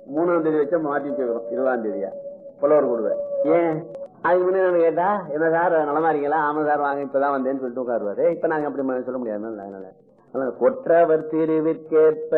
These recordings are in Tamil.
மூணாம் தேதி வச்சா மாத்தி வச்சுக்கிறோம் இருபதாம் தேதியா புலவர் கொடுவை ஏன் அதுக்கு முன்னாடி நான் கேட்டா என்ன சார் நலமா இருக்கீங்களா ஆமா சார் வாங்க இப்பதான் வந்தேன்னு சொல்லிட்டு உட்காருவாரு இப்ப நாங்க அப்படி ம- சொல்ல முடியாது அதனால அதனால கொற்றவர் திருவிற்கேற்ப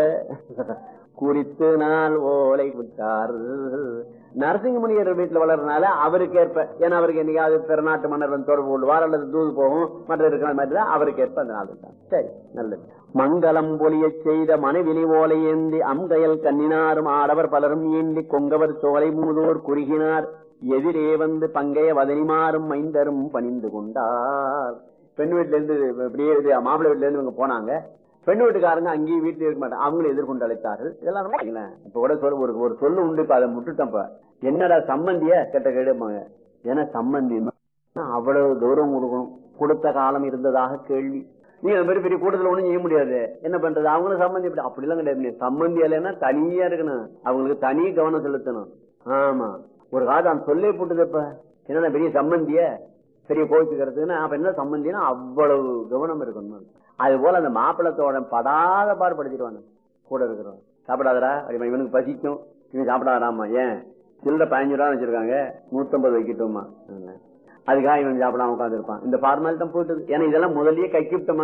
குறித்து நாள் ஓலை விட்டார் நரசிங்கமுனியர் வீட்டுல வளர்றதுனால அவருக்கு ஏற்ப ஏன்னா அவருக்கு என்னைக்காவது பிறநாட்டு மன்னர் வந்து தொடர்பு கொள்வார் அல்லது தூது போகும் மற்ற இருக்கிற மாதிரி தான் அவருக்கு ஏற்ப அந்த நாள் விட்டார் சரி நல்லது மங்களம் பொலியச் செய்த மனைவினி ஓலை ஏந்தி அம்கயல் கண்ணினாரும் ஆடவர் பலரும் ஏந்தி கொங்கவர் சோலை மூதோர் குறுகினார் எதிரே வந்து பங்கைய வதனிமாறும் மைந்தரும் பணிந்து கொண்டார் பெண் வீட்டுல இருந்து இப்படியே இது மாப்பிள்ளை வீட்டுல இருந்து இவங்க போனாங்க பெண் வீட்டுக்காரங்க அங்கேயும் வீட்டுல இருக்க மாட்டாங்க அவங்களும் எதிர்கொண்டு அழைத்தார்கள் இதெல்லாம் ரொம்ப இல்லைங்களேன். இப்ப கூட சொல் ஒரு ஒரு சொல்லு உண்டு இப்ப அதை முட்டுட்டேன் இப்ப என்னடா சம்பந்திய கெட்ட கேடுமாங்க ஏன்னா சம்பந்தி அவ்வளவு தூரம் கொடுக்கணும் கொடுத்த காலம் இருந்ததாக கேள்வி நீங்க அந்த மாதிரி பெரிய கூட்டத்துல ஒண்ணும் செய்ய முடியாது என்ன பண்றது அவங்களும் சம்பந்தி அப்படி அப்படிலாம் கிடையாது சம்பந்தி இல்லைன்னா தனியா இருக்கணும் அவங்களுக்கு தனி கவனம் செலுத்தணும் ஆமா ஒரு காலம் அந்த சொல்லே போட்டுது இப்ப என்னன்னா பெரிய சம்பந்திய பெரிய கோவிச்சுக்கிறதுன்னா அப்ப என்ன சம்பந்தினா அவ்வளவு கவனம் இருக்கணும் அது போல அந்த மாப்பிள்ளத்தோட படாத பாடு படுத்திடுவாங்க கூட இருக்கிறோம் சாப்பிடாதடா அப்படி இவனுக்கு பசிக்கும் இவன் சாப்பிடாதாமா ஏன் சில்லற பதினஞ்சு ரூபா வச்சிருக்காங்க நூத்தம்பது வைக்கட்டுமா அதுக்காக இவன் சாப்பிடாம உட்காந்துருப்பான் இந்த ஃபார்மாலிட்டி தான் போட்டுது ஏன்னா இதெல்லாம் முதல்லயே கைக்கிட்டோமா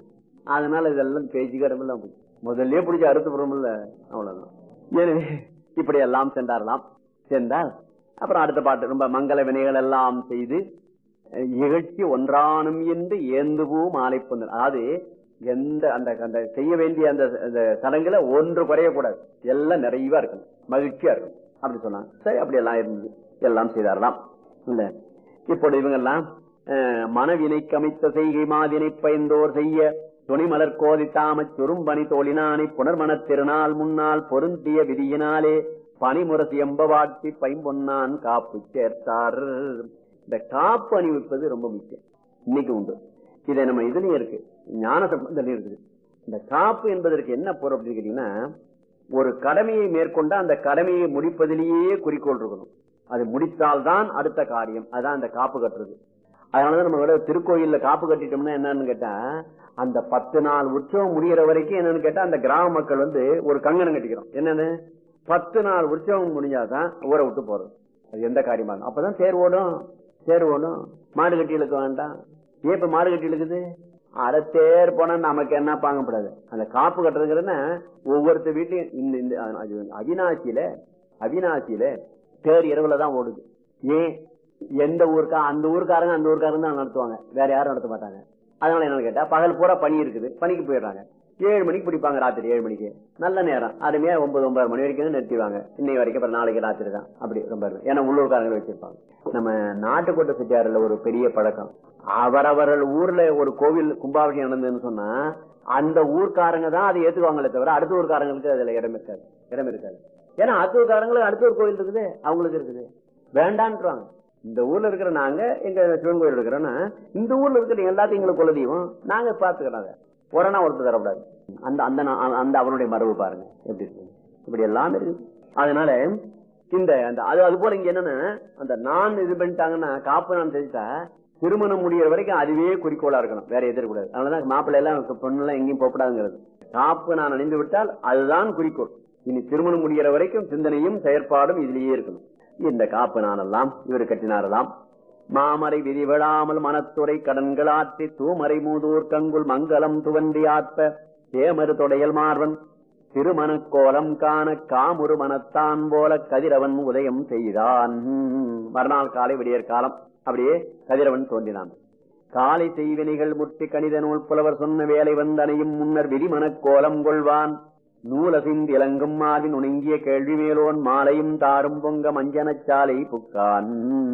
அதனால இதெல்லாம் பேச்சுக்கிடமில்ல முதல்லயே பிடிச்ச அறுத்து போறோம்ல அவ்வளவுதான் எனவே இப்படி எல்லாம் சென்றாரலாம் சென்றால் அப்புறம் அடுத்த பாட்டு ரொம்ப மங்கள வினைகள் எல்லாம் செய்து அஹ், இகழ்ச்சி ஒன்றானும் என்று ஏந்துபூ மாலை பொந்தல் அதாவது எந்த அந்த அந்த செய்ய வேண்டிய அந்த அந்த சடங்குல ஒன்று குறையக்கூடாது எல்லாம் நிறைவா இருக்கணும் மகிழ்ச்சியா இருக்கணும் அப்படி சொன்னாங்க சரி அப்படி எல்லாம் இருந்தது எல்லாம் செய்தாரலாம் இல்ல இப்பொழுது இவங்க எல்லாம் அஹ், மனவினைக்கு அமைத்த செய்கை மாதினை பயந்தோர் செய்ய துணிமலர் கோதி தாமச் சுரும்பணி தோழினானை புனர்மணத் திருநாள் முன்னால் பொருந்திய விதியினாலே பனிமுரசு எம்பவாட்டி பைம்பொன்னான் காப்பு சேர்த்தார் இந்த காப்பு அணிவிப்பது ரொம்ப முக்கியம் இன்னைக்கு உண்டு இதை நம்ம இதுலயும் இருக்கு ஞான சம்பந்தம் இருக்குது இந்த காப்பு என்பதற்கு என்ன பொருள் அப்படின்னு கேட்டீங்கன்னா ஒரு கடமையை மேற்கொண்ட அந்த கடமையை முடிப்பதிலேயே குறிக்கோள் இருக்கணும் அது முடித்தால்தான் அடுத்த காரியம் அதான் அந்த காப்பு கட்டுறது அதனாலதான் நம்ம விட திருக்கோயில்ல காப்பு கட்டிட்டோம்னா என்னன்னு கேட்டா அந்த பத்து நாள் உற்சவம் முடியற வரைக்கும் என்னன்னு கேட்டா அந்த கிராம மக்கள் வந்து ஒரு கங்கணம் கட்டிக்கிறோம் என்னன்னு பத்து நாள் உற்சவம் முடிஞ்சாதான் ஊரை விட்டு போறது அது எந்த காரியமா இருந்தாலும். அப்பதான் தேர் ஓடும் தேர் ஓடும் மாடு கட்டி இழுக்க வேண்டாம் ஏன் இப்ப மாடு கட்டி இழுக்குது அட தேர் போனா நமக்கு என்ன பாங்கப்படாது அந்த காப்பு கட்டுறதுங்கிறதுனா ஒவ்வொருத்த வீட்லயும் இந்த இந்த அது அவினாசியில அவினாசியில தேர் இரவுல தான் ஓடுது ஏன் எந்த ஊருக்கா அந்த ஊருக்காரங்க அந்த ஊருக்காரங்க தான் நடத்துவாங்க வேற யாரும் நடத்த மாட்டாங்க அதனால என்னன்னு கேட்டா பகல் பூரா பனி இருக்குது பனிக்கு போயிடுறாங்க ஏழு மணிக்கு பிடிப்பாங்க ராத்திரி ஏழு மணிக்கு நல்ல நேரம் அருமையா ஒன்பது ஒன்பது மணி வரைக்கும் நிறுத்திவாங்க இன்னை வரைக்கும் அப்புறம் நாளைக்கு ராத்திரி தான் அப்படி ரொம்ப இருக்கும். ஏன்னா உள்ளூர்காரங்க வச்சிருப்பாங்க நம்ம நாட்டுக்கோட்டை செட்டியாரில் ஒரு பெரிய பழக்கம் அவரவர்கள் ஊர்ல ஒரு கோவில் கும்பாபிஷேகம் நடந்ததுன்னு சொன்னா அந்த ஊர்க்காரங்க தான் அதை ஏத்துக்குவாங்களே தவிர அடுத்த ஊர்க்காரங்களுக்கு அதுல இடம் இருக்காது இடம் இருக்காது ஏன்னா அடுத்த ஊர்க்காரங்களுக்கு அடுத்த ஒரு கோவில் இருக்குது அவங்களுக்கு இருக்குது வேண்டான்றாங்க இந்த ஊர்ல இருக்கிற நாங்க எங்க சிவன் கோயில் இருக்கிறோன்னா இந்த ஊர்ல இருக்கிற எல்லாத்தையும் எங்களுக்கு குலதெய்வம் நாங்க பாத்துக்கிறோம் ஒரணா ஒருத்தர் தரக்கூடாது அந்த அந்த நா- அந்த அவனுடைய மரபு பாருங்க எப்படி இருக்கு இப்படி எல்லாம் இருக்கு அதனால இந்த அந்த அது அது போல இங்க என்னன்னா அந்த நான் இது பண்ணிட்டாங்கன்னா காப்பு நான் தெரிஞ்சா திருமணம் முடியற வரைக்கும் அதுவே குறிக்கோளா இருக்கணும் வேற எதிர கூடாது அதனாலதான் மாப்பிள்ளை எல்லாம் இப்ப பொண்ணு எல்லாம் எங்கேயும் போகப்படாதுங்கிறது காப்பு நான் அணிந்து விட்டால் அதுதான் குறிக்கோள் இனி திருமணம் முடிகிற வரைக்கும் சிந்தனையும் செயற்பாடும் இதுலயே இருக்கணும் இந்த காப்பு நானெல்லாம் இவர் கட்டினாரெல்லாம் மாமரை விரிவிடாமல் மனத்துறை கடன்களாற்றி தூமறை மூதூர் கங்குல் மங்களம் துவண்டி ஆற்ப தேமரு தொடையல் மார்வன் திருமணக் கோலம் காண காமுறு மனத்தான் போல கதிரவன் உதயம் செய்தான் மறுநாள் காலை விடியற் காலம் அப்படியே கதிரவன் தோன்றினான் காலை செய்வினைகள் முற்றி கணித நூல் புலவர் சொன்ன வேலை வந்தனையும் முன்னர் விதிமனக் கோலம் கொள்வான் நூலசிந்து இலங்கும் மாவின் உணங்கிய கேள்வி மேலோன் மாலையும் தாரும் பொங்க மஞ்சனச் சாலை புக்கான்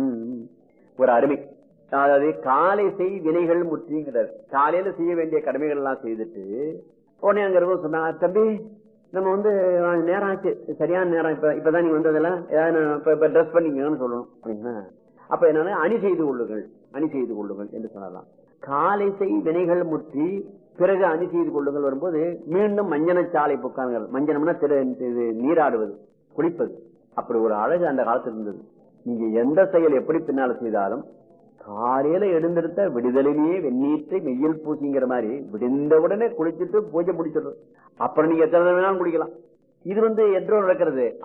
ஒரு அருமை அதாவது காலை செய் வினைகள் முற்றிங்கிறார் காலையில செய்ய வேண்டிய கடமைகள் எல்லாம் செய்துட்டு உடனே அங்க இருக்கும் சொன்னா தம்பி நம்ம வந்து அஹ், நேரம் ஆச்சு சரியான நேரம் இப்ப இப்பதான் நீங்க வந்ததெல்லாம் ஏதாவது நான் இப்ப இப்ப ட்ரெஸ் பண்ணிக்கங்கன்னு சொல்லணும் அப்படின்னா அப்ப என்னன்னா அணி செய்து கொள்ளுங்கள் அணி செய்து கொள்ளுங்கள் என்று சொல்லலாம் காலை செய் வினைகள் முற்றி பிறகு அணி செய்து கொள்ளுங்கள் வரும்போது மீண்டும் மஞ்சன சாலை புக்கான்கள் மஞ்சனம்னா திரு இது நீராடுவது குளிப்பது அப்படி ஒரு அழகு அந்த காலத்துல இருந்தது நீங்க எந்த செயல் எப்படி பின்னால செய்தாலும் காலையில எழுந்திருத்த விடுதலையிலேயே வெந்நீற்றை மெய்யில் பூசிங்கிற மாதிரி விடிந்த உடனே குளிச்சுட்டு பூஜை முடிச்சிடுறது அப்புறம் நீங்க எத்தனை வேணாலும் குடிக்கலாம் இது வந்து எற்றோ நடக்கிறது